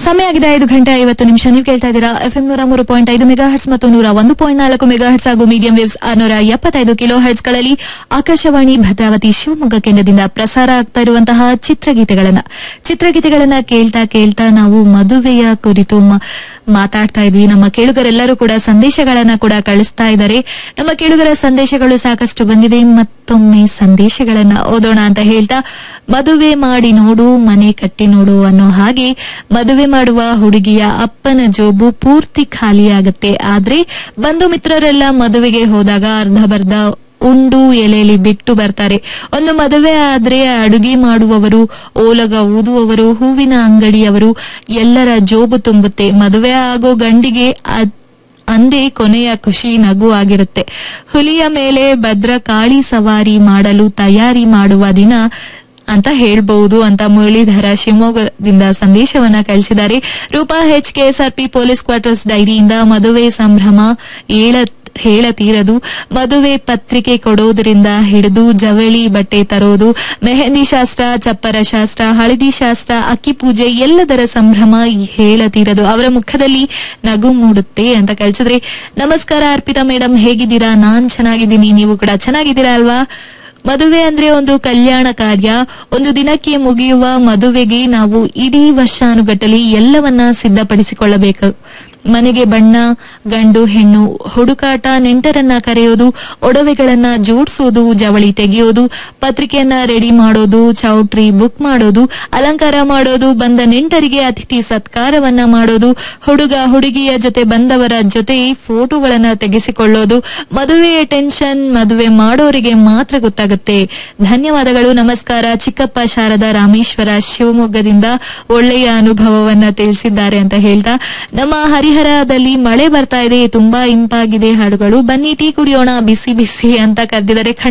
ಸಮಯ ಆಗಿದೆ ಐದು ಗಂಟೆ ಐವತ್ತು ನಿಮಿಷ ನೀವು ಕೇಳ್ತಾ ಇದ್ದೀರಾ ಎಫ್ಎಂ ನೂರ ಮೂರು ಪಾಯಿಂಟ್ ಐದು ಮೆಗಾ ಹರ್ಟ್ಸ್ ಮತ್ತು ನೂರ ಒಂದು ಪಾಯಿಂಟ್ ನಾಲ್ಕು ಮೆಗಾ ಹರ್ಟ್ಸ್ ಹಾಗೂ ಮೀಡಿಯಂ ವೇವ್ಸ್ ಆರ್ನೂರ ಎಪ್ಪತ್ತೈದು ಕಿಲೋ ಹರ್ಟ್ಸ್ ಗಳಲ್ಲಿ ಆಕಾಶವಾಣಿ ಭದ್ರಾವತಿ ಶಿವಮೊಗ್ಗ ಕೇಂದ್ರದಿಂದ ಪ್ರಸಾರ ಆಗ್ತಾ ಇರುವಂತಹ ಚಿತ್ರಗೀತೆಗಳನ್ನ ಚಿತ್ರಗೀತೆಗಳನ್ನ ಕೇಳ್ತಾ ಕೇಳ್ತಾ ನಾವು ಮದುವೆಯ ಕುರಿತು ಮ- ಮಾತಾಡ್ತಾ ಇದ್ವಿ ನಮ್ಮ ಕೇಳುಗರೆಲ್ಲರೂ ಕೂಡ ಸಂದೇಶಗಳನ್ನ ಕೂಡ ಕಳಿಸ್ತಾ ಇದ್ದಾರೆ ನಮ್ಮ ಕೇಳುಗರ ಸಂದೇಶಗಳು ಸಾಕಷ್ಟು ಬಂದಿದೆ ಮತ್ತೊಮ್ಮೆ ಸಂದೇಶಗಳನ್ನ ಓದೋಣ ಅಂತ ಹೇಳ್ತಾ ಮದುವೆ ಮಾಡಿ ನೋಡು ಮನೆ ಕಟ್ಟಿ ನೋಡು ಅನ್ನೋ ಹಾಗೆ ಮದುವೆ ಮಾಡುವ ಹುಡುಗಿಯ ಅಪ್ಪನ ಜೋಬು ಪೂರ್ತಿ ಖಾಲಿಯಾಗುತ್ತೆ ಆದ್ರೆ ಬಂಧು ಮಿತ್ರರೆಲ್ಲ ಮದುವೆಗೆ ಹೋದಾಗ ಅರ್ಧಬರ್ಧ ಉಂಡು ಎಲೆಯಲ್ಲಿ ಬಿಟ್ಟು ಬರ್ತಾರೆ ಒಂದು ಮದುವೆ ಆದ್ರೆ ಅಡುಗೆ ಮಾಡುವವರು ಓಲಗ ಊದುವವರು ಹೂವಿನ ಅಂಗಡಿಯವರು ಎಲ್ಲರ ಜೋಬು ತುಂಬುತ್ತೆ ಮದುವೆ ಆಗೋ ಗಂಡಿಗೆ ಅದ್- ಅಂದೇ ಕೊನೆಯ ಖುಷಿ ನಗು ಆಗಿರುತ್ತೆ ಹುಲಿಯ ಮೇಲೆ ಭದ್ರ ಕಾಳಿ ಸವಾರಿ ಮಾಡಲು ತಯಾರಿ ಮಾಡುವ ದಿನ ಅಂತ ಹೇಳ್ಬಹುದು ಅಂತ ಮುರಳೀಧರ ಶಿವಮೊಗ್ಗದಿಂದ ಸಂದೇಶವನ್ನ ಕಳಿಸಿದ್ದಾರೆ Roopa H KSRP police quarters ಡೈರಿಯಿಂದ ಮದುವೆ ಸಂಭ್ರಮ ಏಳ ಹೇಳತೀರದು ಮದುವೆ ಪತ್ರಿಕೆ ಕೊಡೋದ್ರಿಂದ ಹಿಡಿದು ಜವಳಿ ಬಟ್ಟೆ ತರೋದು ಮೆಹಂದಿ ಶಾಸ್ತ್ರ ಚಪ್ಪರ ಶಾಸ್ತ್ರ ಹಳದಿ ಶಾಸ್ತ್ರ ಅಕ್ಕಿ ಪೂಜೆ ಎಲ್ಲದರ ಸಂಭ್ರಮ ಹೇಳತೀರದು ಅವರ ಮುಖದಲ್ಲಿ ನಗು ಮೂಡುತ್ತೆ ಅಂತ ಕಳಿಸಿದ್ರೆ ನಮಸ್ಕಾರ ಅರ್ಪಿತಾ ಮೇಡಮ್ ಹೇಗಿದ್ದೀರಾ ನಾನ್ ಚೆನ್ನಾಗಿದ್ದೀನಿ ನೀವು ಕೂಡ ಚೆನ್ನಾಗಿದ್ದೀರಾ ಅಲ್ವಾ ಮದುವೆ ಅಂದ್ರೆ ಒಂದು ಕಲ್ಯಾಣ ಕಾರ್ಯ ಒಂದು ದಿನಕ್ಕೆ ಮುಗಿಯುವ ಮದುವೆಗೆ ನಾವು ಇಡೀ ವರ್ಷಾನುಗಟ್ಟಲೆ ಎಲ್ಲವನ್ನ ಸಿದ್ಧಪಡಿಸಿಕೊಳ್ಳಬೇಕು ಮನೆಗೆ ಬಣ್ಣ ಗಂಡು ಹೆಣ್ಣು ಹುಡುಕಾಟ ನೆಂಟರನ್ನ ಕರೆಯೋದು ಒಡವೆಗಳನ್ನ ಜೋಡಿಸೋದು ಜವಳಿ ತೆಗೆಯೋದು ಪತ್ರಿಕೆಯನ್ನ ರೆಡಿ ಮಾಡೋದು ಚೌಟ್ರಿ ಬುಕ್ ಮಾಡೋದು ಅಲಂಕಾರ ಮಾಡೋದು ಬಂದ ನೆಂಟರಿಗೆ ಅತಿಥಿ ಸತ್ಕಾರವನ್ನ ಮಾಡೋದು ಹುಡುಗ ಹುಡುಗಿಯ ಜೊತೆ ಬಂದವರ ಜೊತೆ ಫೋಟೋಗಳನ್ನ ತೆಗೆಸಿಕೊಳ್ಳೋದು ಮದುವೆಯ ಟೆನ್ಷನ್ ಮದುವೆ ಮಾಡೋರಿಗೆ ಮಾತ್ರ ಗೊತ್ತಾಗುತ್ತೆ ಧನ್ಯವಾದಗಳು ನಮಸ್ಕಾರ ಚಿಕ್ಕಪ್ಪ ಶಾರದಾ ರಾಮೇಶ್ವರ ಶಿವಮೊಗ್ಗದಿಂದ ಒಳ್ಳೆಯ ಅನುಭವವನ್ನ ತಿಳಿಸಿದ್ದಾರೆ ಅಂತ ಹೇಳ್ತಾ ನಮ್ಮ ಹರಿಹರದಲ್ಲಿ ಮಳೆ ಬರ್ತಾ ಇದೆ ತುಂಬಾ ಇಂಪಾಗಿದೆ ಹಾಡುಗಳು ಬನ್ನಿ ಟೀ ಕುಡಿಯೋಣ ಬಿಸಿ ಬಿಸಿ ಅಂತ ಕರೆದಿದ್ದಾರೆ